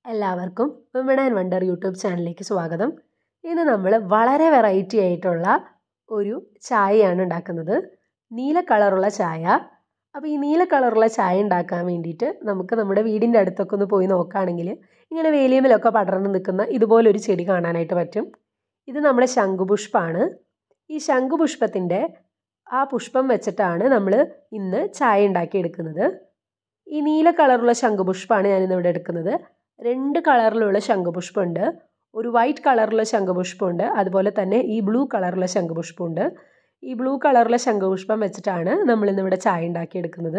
എല്ലാവർക്കും women and wonder YouTube ചാനലിലേക്ക് സ്വാഗതം ഇന്ന് നമ്മൾ വളരെ വെറൈറ്റി ആയിട്ടുള്ള ഒരു ചായയാണ് ഉണ്ടാക്കുന്നത് നീല കളറുള്ള ചായ അപ്പോൾ ഈ നീല കളറുള്ള ചായ ഉണ്ടാക്കാൻ വേണ്ടിയിട്ട് നമുക്ക് നമ്മുടെ വീടിൻ്റെ അടുത്തൊക്കെ ഒന്ന് പോയി നോക്കുകയാണെങ്കിൽ ഇങ്ങനെ വേലിയമ്മിലൊക്കെ പടർന്ന് നിൽക്കുന്ന ഇതുപോലൊരു ചെടി കാണാനായിട്ട് പറ്റും ഇത് നമ്മുടെ ശംഖുപുഷ്പമാണ് ഈ ശംഖുപുഷ്പത്തിൻ്റെ ആ പുഷ്പം വെച്ചിട്ടാണ് നമ്മൾ ഇന്ന് ചായ ഉണ്ടാക്കിയെടുക്കുന്നത് ഈ നീല കളറുള്ള ശംഖുപുഷ്പമാണ് ഞാനിന്ന് ഇവിടെ എടുക്കുന്നത് രണ്ട് കളറിലുള്ള ശംഖുപുഷ്പമുണ്ട് ഒരു വൈറ്റ് കളറുള്ള ശംഖുപുഷ്പമുണ്ട് അതുപോലെ തന്നെ ഈ ബ്ലൂ കളറുള്ള ശംഖുപുഷ്പമുണ്ട് ഈ ബ്ലൂ കളറുള്ള ശംഖുപുഷ്പം വെച്ചിട്ടാണ് നമ്മൾ ഇന്നിവിടെ ചായ ഉണ്ടാക്കിയെടുക്കുന്നത്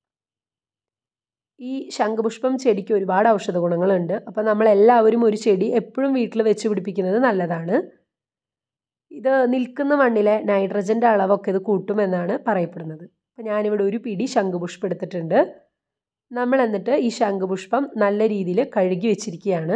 ഈ ശംഖുപുഷ്പം ചെടിക്ക് ഒരുപാട് ഔഷധ ഗുണങ്ങളുണ്ട് അപ്പോൾ നമ്മളെല്ലാവരും ഒരു ചെടി എപ്പോഴും വീട്ടിൽ വെച്ച് പിടിപ്പിക്കുന്നത് നല്ലതാണ് ഇത് നിൽക്കുന്ന മണ്ണിലെ നൈട്രജൻ്റെ അളവൊക്കെ ഇത് കൂട്ടുമെന്നാണ് പറയപ്പെടുന്നത് അപ്പോൾ ഞാനിവിടെ ഒരു പിടി ശംഖുപുഷ്പം എടുത്തിട്ടുണ്ട് നമ്മൾ എന്നിട്ട് ഈ ശംഖുപുഷ്പം നല്ല രീതിയിൽ കഴുകി വെച്ചിരിക്കുകയാണ്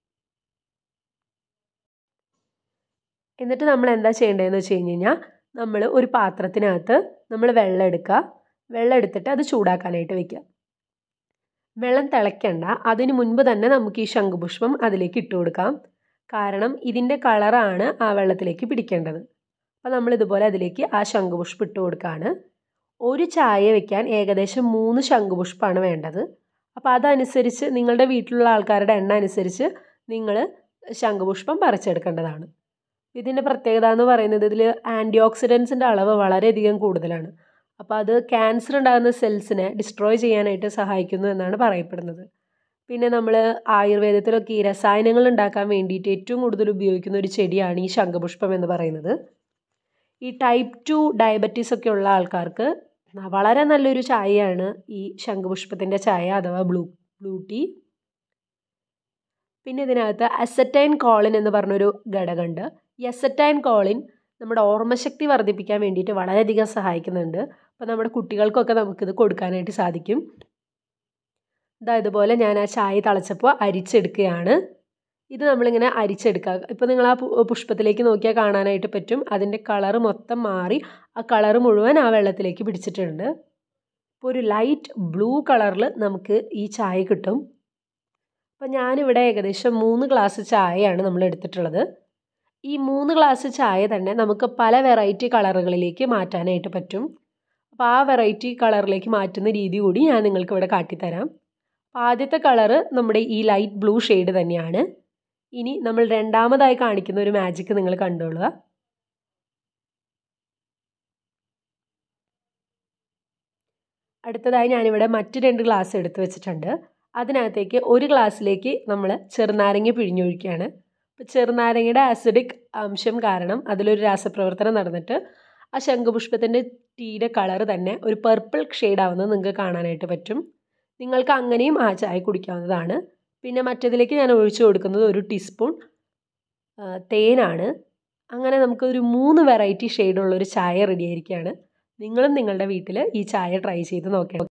എന്നിട്ട് നമ്മൾ എന്താ ചെയ്യേണ്ടതെന്ന് വെച്ച് കഴിഞ്ഞ് കഴിഞ്ഞാൽ നമ്മൾ ഒരു പാത്രത്തിനകത്ത് നമ്മൾ വെള്ളം എടുക്കുക വെള്ളം എടുത്തിട്ട് അത് ചൂടാക്കാനായിട്ട് വെക്കുക വെള്ളം തിളയ്ക്കണ്ട അതിന് മുൻപ് തന്നെ നമുക്ക് ഈ ശംഖുപുഷ്പം അതിലേക്ക് ഇട്ട് കൊടുക്കാം കാരണം ഇതിൻ്റെ കളറാണ് ആ വെള്ളത്തിലേക്ക് പിടിക്കേണ്ടത് അപ്പോൾ നമ്മൾ ഇതുപോലെ അതിലേക്ക് ആ ശംഖുപുഷ്പം ഇട്ട് കൊടുക്കുകയാണ് ഒരു ചായ വെക്കാൻ ഏകദേശം മൂന്ന് ശംഖുപുഷ്പമാണ് വേണ്ടത് അപ്പോൾ അതനുസരിച്ച് നിങ്ങളുടെ വീട്ടിലുള്ള ആൾക്കാരുടെ എണ്ണ അനുസരിച്ച് നിങ്ങൾ ശംഖുപുഷ്പം പറിച്ചെടുക്കേണ്ടതാണ് ഇതിൻ്റെ പ്രത്യേകത എന്ന് പറയുന്നത് ഇതിൽ ആൻറ്റി ഓക്സിഡൻസിൻ്റെ അളവ് വളരെയധികം കൂടുതലാണ് അപ്പോൾ അത് ക്യാൻസർ ഉണ്ടാകുന്ന സെൽസിനെ ഡിസ്ട്രോയ് ചെയ്യാനായിട്ട് സഹായിക്കുന്നു എന്നാണ് പറയപ്പെടുന്നത് പിന്നെ നമ്മൾ ആയുർവേദത്തിലൊക്കെ ഈ രസായനങ്ങൾ ഉണ്ടാക്കാൻ വേണ്ടിയിട്ട് ഏറ്റവും കൂടുതൽ ഉപയോഗിക്കുന്ന ഒരു ചെടിയാണ് ഈ ശംഖുപുഷ്പം എന്ന് പറയുന്നത് ഈ ടൈപ്പ് ടു ഡയബറ്റീസ് ഒക്കെ ഉള്ള ആൾക്കാർക്ക് വളരെ നല്ലൊരു ചായയാണ് ഈ ശംഖുപുഷ്പത്തിൻ്റെ ചായ അഥവാ ബ്ലൂ ബ്ലൂ ടീ പിന്നെ ഇതിനകത്ത് അസറ്റൈൻ കോളിൻ എന്ന് പറഞ്ഞൊരു ഘടകമുണ്ട് ഈ അസറ്റൈൻ കോളിൻ നമ്മുടെ ഓർമ്മശക്തി വർദ്ധിപ്പിക്കാൻ വേണ്ടിയിട്ട് വളരെയധികം സഹായിക്കുന്നുണ്ട് അപ്പോൾ നമ്മുടെ കുട്ടികൾക്കൊക്കെ നമുക്കിത് കൊടുക്കാനായിട്ട് സാധിക്കും ഇതാ ഇതുപോലെ ഞാൻ ആ ചായ തിളച്ചപ്പോൾ അരിച്ചെടുക്കുകയാണ് ഇത് നമ്മളിങ്ങനെ അരിച്ചെടുക്കുക ഇപ്പോൾ നിങ്ങൾ ആ പുഷ്പത്തിലേക്ക് നോക്കിയാൽ കാണാനായിട്ട് പറ്റും അതിൻ്റെ കളറ് മൊത്തം മാറി ആ കളറ് മുഴുവൻ ആ വെള്ളത്തിലേക്ക് പിടിച്ചിട്ടുണ്ട് ഇപ്പോൾ ഒരു ലൈറ്റ് ബ്ലൂ കളറിൽ നമുക്ക് ഈ ചായ കിട്ടും അപ്പോൾ ഞാനിവിടെ ഏകദേശം മൂന്ന് ഗ്ലാസ് ചായയാണ് നമ്മൾ എടുത്തിട്ടുള്ളത് ഈ മൂന്ന് ഗ്ലാസ് ചായ തന്നെ നമുക്ക് പല വെറൈറ്റി കളറുകളിലേക്ക് മാറ്റാനായിട്ട് പറ്റും അപ്പോൾ ആ വെറൈറ്റി കളറിലേക്ക് മാറ്റുന്ന രീതി കൂടി ഞാൻ നിങ്ങൾക്ക് ഇവിടെ കാട്ടിത്തരാം അപ്പോൾ ആദ്യത്തെ കളറ് നമ്മുടെ ഈ ലൈറ്റ് ബ്ലൂ ഷെയ്ഡ് തന്നെയാണ് ഇനി നമ്മൾ രണ്ടാമതായി കാണിക്കുന്ന ഒരു മാജിക്ക് നിങ്ങൾ കണ്ടോളുക അടുത്തതായി ഞാനിവിടെ മറ്റ് രണ്ട് ഗ്ലാസ് എടുത്ത് വെച്ചിട്ടുണ്ട് അതിനകത്തേക്ക് ഒരു ഗ്ലാസ്സിലേക്ക് നമ്മൾ ചെറുനാരങ്ങ പിഴിഞ്ഞൊഴിക്കുകയാണ് അപ്പോൾ ചെറുനാരങ്ങയുടെ ആസിഡിക് അംശം കാരണം അതിലൊരു രാസപ്രവർത്തനം നടന്നിട്ട് ആ ശംഖുപുഷ്പത്തിൻ്റെ ടീയുടെ കളർ തന്നെ ഒരു പർപ്പിൾ ഷെയ്ഡാവുന്നത് നിങ്ങൾക്ക് കാണാനായിട്ട് പറ്റും നിങ്ങൾക്ക് അങ്ങനെയും ആ ചായ കുടിക്കാവുന്നതാണ് പിന്നെ മറ്റേതിലേക്ക് ഞാൻ ഒഴിച്ചു കൊടുക്കുന്നത് ഒരു ടീസ്പൂൺ തേനാണ് അങ്ങനെ നമുക്ക് ഒരു മൂന്ന് വെറൈറ്റി ഷെയ്ഡുള്ള ഒരു ചായ റെഡി ആയിരിക്കുകയാണ് നിങ്ങളും നിങ്ങളുടെ വീട്ടിൽ ഈ ചായ ട്രൈ ചെയ്ത് നോക്കണം